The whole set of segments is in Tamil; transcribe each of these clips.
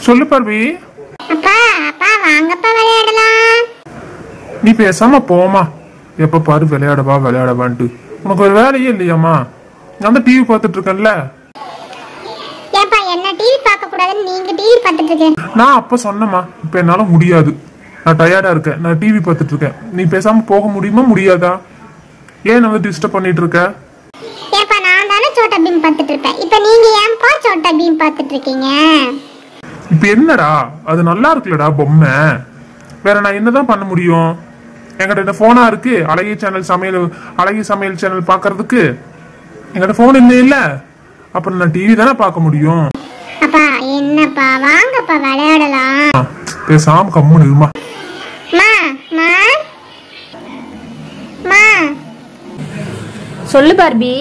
சொல்லு பார்வி அப்பா அப்பா வாங்கப்பா விளையாடலாம் நீ பேசாம போமா எப்ப பாரு விளையாடவா விளையாடவான்ட்டு உனக்கு ஒரு வேலையே இல்லையாம்மா நான் தான் டிவி பார்த்துட்டு இருக்கேன்ல ஏப்பா என்ன டிவி பார்க்க கூடாதுன்னு நீங்க டிவி பார்த்துட்டு இருக்கீங்க நான் அப்ப சொன்னேம்மா இப்ப என்னால முடியாது நான் டயர்டா இருக்கேன் நான் டிவி பார்த்துட்டு இருக்கேன் நீ பேசாம போக முடியுமா முடியாதா ஏன் வந்து டிஸ்டர்ப் பண்ணிட்டு இருக்க ஏப்பா நான் தானே சோட்டா பீம் பார்த்துட்டு இருப்பேன் இப்போ நீங்க ஏன்பா சோட்டா பீம் பார்த்துட்டு இருக்கீங்க இப்ப என்னடா அது நல்லா இருக்குல்லடா பொம்மை வேற நான் என்னதான் பண்ண முடியும் என்கிட்ட இந்த போனா இருக்கு அழகிய சேனல் சமையல் அழகிய சமையல் சேனல் பார்க்கிறதுக்கு என்கிட்ட போன் இல்லை இல்ல அப்புறம் நான் டிவி தானே பார்க்க முடியும் அப்பா என்னப்பா வாங்கப்பா விளையாடலாம் ஆ, பேசாம கம்முன்னு இருமா மா மா மா சொல்லு பார்பி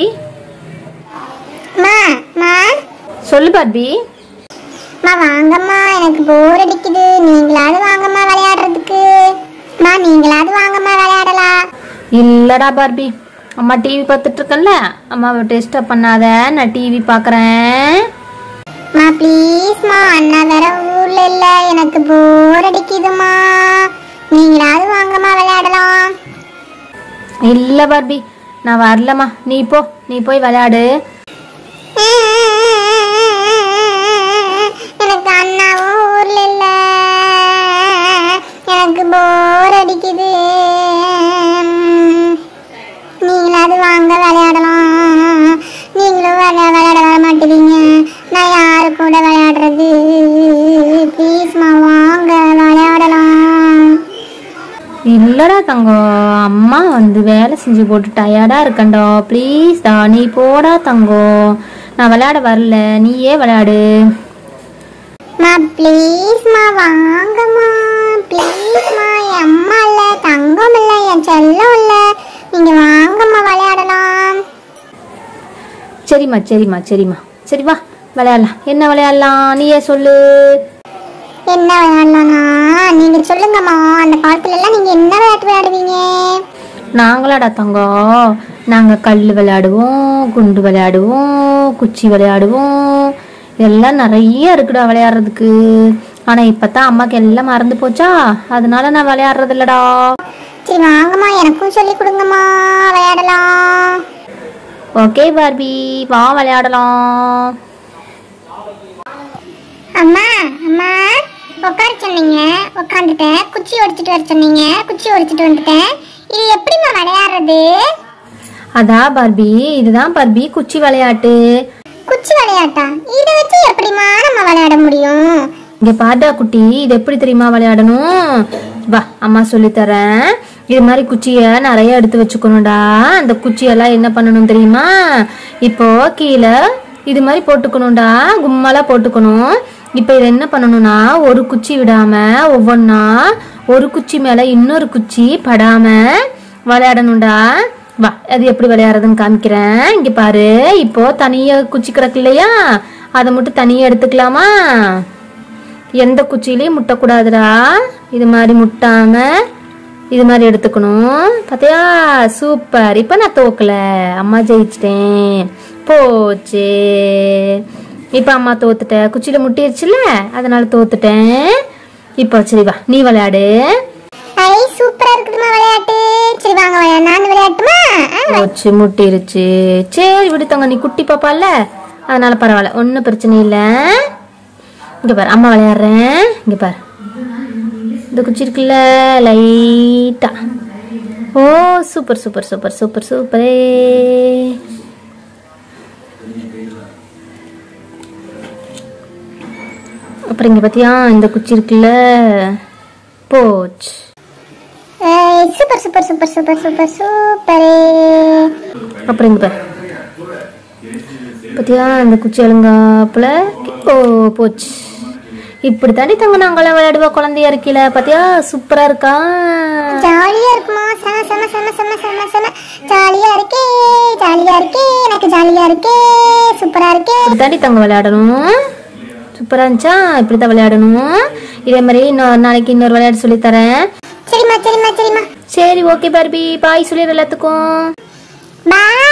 மா மா சொல்லு பார்பி மா வாங்கம்மா எனக்கு போர் அடிக்குது நீங்களாவது வாங்கம்மா விளையாடுறதுக்கு மா நீங்களாவது வாங்கம்மா விளையாடலாம் இல்லடா பார்பி அம்மா டிவி பார்த்துட்டு இருக்கேன்ல அம்மாவை டிஸ்டர்ப் பண்ணாத நான் டிவி பார்க்குறேன் மா ப்ளீஸ் மா அண்ணா வேற ஊர்ல இல்ல எனக்கு போர் அடிக்குதுமா நீங்களாவது வாங்கம்மா விளையாடலாம் இல்லை பார்பி நான் வரலம்மா நீ போ நீ போய் விளையாடு எனக்கு அண்ணாவும் ஊர்ல இல்ல எனக்கு போர் அடிக்குது நீங்களாவது வாங்க விளையாடலாம் நீங்களும் விளையா விளையாட வர மாட்டேறீங்க நான் யாரு கூட விளையாடுறது ப்ளீஸ்மா வாங்க விளையாடலாம் இல்லடா தங்கம் அம்மா வந்து வேலை செஞ்சு போட்டு டயர்டாக இருக்கேன்டா ப்ளீஸ் டா நீ போடா தங்கம் நான் விளையாட வரல நீயே விளையாடு மா ப்ளீஸ்மா வாங்கம்மா ப்ளீஸ்மா என் அம்மா இல்லை தங்கம் இல்லை என் செல்லம் இல்லை நீங்கள் வாங்கம்மா விளையாடலாம் சரிம்மா சரிம்மா சரிம்மா சரி வா விளையாடலாம் என்ன விளையாடலாம் நீயே சொல்லு என்ன விளையாடலாம்னா நீங்கள் சொல்லுங்கம்மா அந்த காலத்துல எல்லாம் நீங்கள் என்ன விளையாட்டு விளையாடுவீங்க நாங்களாடா தங்கம் நாங்கள் கல் விளையாடுவோம் குண்டு விளையாடுவோம் குச்சி விளையாடுவோம் எல்லாம் நிறைய இருக்குடா விளையாடுறதுக்கு ஆனால் இப்போ தான் அம்மாக்கு எல்லாம் மறந்து போச்சா அதனால நான் விளையாடுறது இல்லடா சரி வாங்கம்மா எனக்கும் சொல்லி கொடுங்கம்மா விளையாடலாம் ஓகே பார்பி வா விளையாடலாம் அம்மா அம்மா உட்கார சொன்னீங்க உட்காந்துட்டேன் குச்சி ஒடிச்சிட்டு வர சொன்னீங்க குச்சி ஒடிச்சிட்டு வந்துட்டேன் இது எப்படிம்மா விளையாடுறது அதான் பார்பி இதுதான் பார்பி குச்சி விளையாட்டு குச்சி விளையாட்டா இதை வச்சு எப்படிம்மா நம்ம விளையாட முடியும் இங்க பாட்டா குட்டி இது எப்படி தெரியுமா விளையாடணும் வா அம்மா சொல்லித் தரேன் இது மாதிரி குச்சியை நிறைய எடுத்து வச்சுக்கணும்டா அந்த குச்சியெல்லாம் என்ன பண்ணணும் தெரியுமா இப்போ கீழே இது மாதிரி போட்டுக்கணும்டா கும்மலா போட்டுக்கணும் இப்போ இது என்ன பண்ணணும்னா ஒரு குச்சி விடாம ஒவ்வொன்றா ஒரு குச்சி மேல இன்னொரு குச்சி படாம விளையாடணும்டா வா அது எப்படி விளையாடுறதுன்னு காமிக்கிறேன் இங்க பாரு இப்போ தனியா குச்சி கிடக்கு இல்லையா அதை மட்டும் தனியா எடுத்துக்கலாமா எந்த குச்சியிலையும் முட்டக்கூடாதுடா இது மாதிரி முட்டாம இது மாதிரி எடுத்துக்கணும் பார்த்தியா சூப்பர் இப்போ நான் தோக்கல அம்மா ஜெயிச்சிட்டேன் போச்சு இப்போ அம்மா தோத்துட்டேன் குச்சியில முட்டிருச்சுல அதனால தோத்துட்டேன் இப்போ சரி வா நீ விளையாடு ஐ சூப்பரா இருக்குதுமா விளையாட்டு சரி வாங்க விளையாட நான் விளையாட்டுமா ஆ, போச்சு முட்டிருச்சு சரி விடுத்தவங்க நீ குட்டி பாப்பால அதனால பரவாயில்ல ஒன்றும் பிரச்சனை இல்லை இங்கே பாரு அம்மா விளையாடுறேன் இங்கே பாரு இந்த குச்சி இருக்குல்ல லைட்டா ஓ சூப்பர் சூப்பர் சூப்பர் சூப்பர் சூப்பரே அப்புறம் இங்கே பார்த்தியா இந்த குச்சி இருக்குல்ல போச்சு ஏய், super super super super super சூப்பரே அப்புறம் இங்க பாரு பத்தியா இந்த குச்சி அழுங்காப்புல ஓ போச்சு இப்படி தாண்டி தங்க நாங்களாம் விளையாடுவா குழந்தையா இருக்கீல பாத்தியா சூப்பரா இருக்கா ஜாலியா இருக்குமா செம செம செம செம செம செம ஜாலியா இருக்கே ஜாலியா இருக்கே எனக்கு ஜாலியா இருக்கே சூப்பரா இருக்கே இப்படி தாண்டி தங்க விளையாடணும் சூப்பரா இருந்துச்சா இப்படி தான் விளையாடணும் இதே மாதிரி இன்னொரு நாளைக்கு இன்னொரு விளையாட்டு சொல்லித் தரேன் சரிம்மா சரிம்மா சரிம்மா சரி ஓகே பார்பி பாய் சொல்லிடு எல்லாத்துக்கும் பாய்